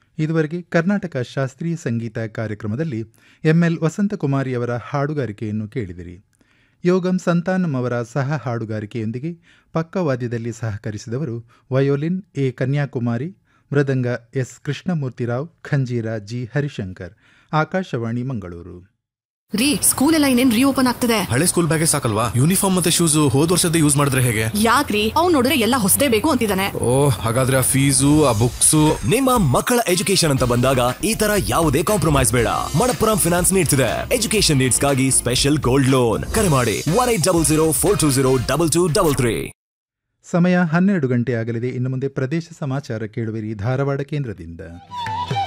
ಇದುವರೆಗೆ ಕರ್ನಾಟಕ ಶಾಸ್ತ್ರೀಯ ಸಂಗೀತ ಕಾರ್ಯಕ್ರಮದಲ್ಲಿ ಎಂಎಲ್ ವಸಂತಕುಮಾರಿಯವರ ಹಾಡುಗಾರಿಕೆಯನ್ನು ಕೇಳಿದಿರಿ ಯೋಗಂ ಸಂತಾನಂ ಅವರ ಸಹ ಹಾಡುಗಾರಿಕೆಯೊಂದಿಗೆ ಪಕ್ಕವಾದ್ಯದಲ್ಲಿ ಸಹಕರಿಸಿದವರು ವಯೋಲಿನ್ ಎ ಕನ್ಯಾಕುಮಾರಿ ಮೃದಂಗ ಎಸ್ ಕೃಷ್ಣಮೂರ್ತಿರಾವ್ ಖಂಜೀರ ಜಿ ಹರಿಶಂಕರ್ ಆಕಾಶವಾಣಿ ಮಂಗಳೂರು ರೀ ಸ್ಕೂಲ್ ಎಲ್ಲ ಇನ್ನೇನ್ ರೀಓಪನ್ ಆಗ್ತದೆ ಹಳೆ ಸ್ಕೂಲ್ ಬ್ಯಾಗೇ ಸಾಕಲ್ವಾ ಯೂನಿಫಾರ್ಮ್ ಮತ್ತೆ ಶೂಸ್ ಹೋದ್ ವರ್ಷದ ಯೂಸ್ ಮಾಡಿದ್ರೆ ಹೇಗೆ ಯಾಕ್ರಿ ಅವ್ನ್ ನೋಡಿದ್ರೆ ಎಲ್ಲ ಹೊಸದೇ ಬೇಕು ಅಂತಿದ್ದಾನೆ ಓ ಹಾಗಾದ್ರೆ ಆ ಫೀಸು ಆ ಬುಕ್ಸು ನಿಮ್ಮ ಮಕ್ಕಳ ಎಜುಕೇಶನ್ ಅಂತ ಬಂದಾಗ ಈ ತರ ಯಾವುದೇ ಕಾಂಪ್ರಮೈಸ್ ಬೇಡ ಮಣಪ್ಪುರಂ ಫಿನಾನ್ಸ್ ನೀಡ್ತಿದೆ ಎಜುಕೇಶನ್ ನೀಡ್ಸ್ಗಾಗಿ ಸ್ಪೆಷಲ್ ಗೋಲ್ಡ್ ಲೋನ್ ಕರೆ ಮಾಡಿ one eight double zero four two zero double two double three ಸಮಯ ಹನ್ನೆರಡು ಗಂಟೆ ಆಗಲಿದೆ ಇನ್ನು ಮುಂದೆ ಪ್ರದೇಶ ಸಮಾಚಾರ ಕೇಳುವಿರಿ ಧಾರವಾಡ ಕೇಂದ್ರದಿಂದ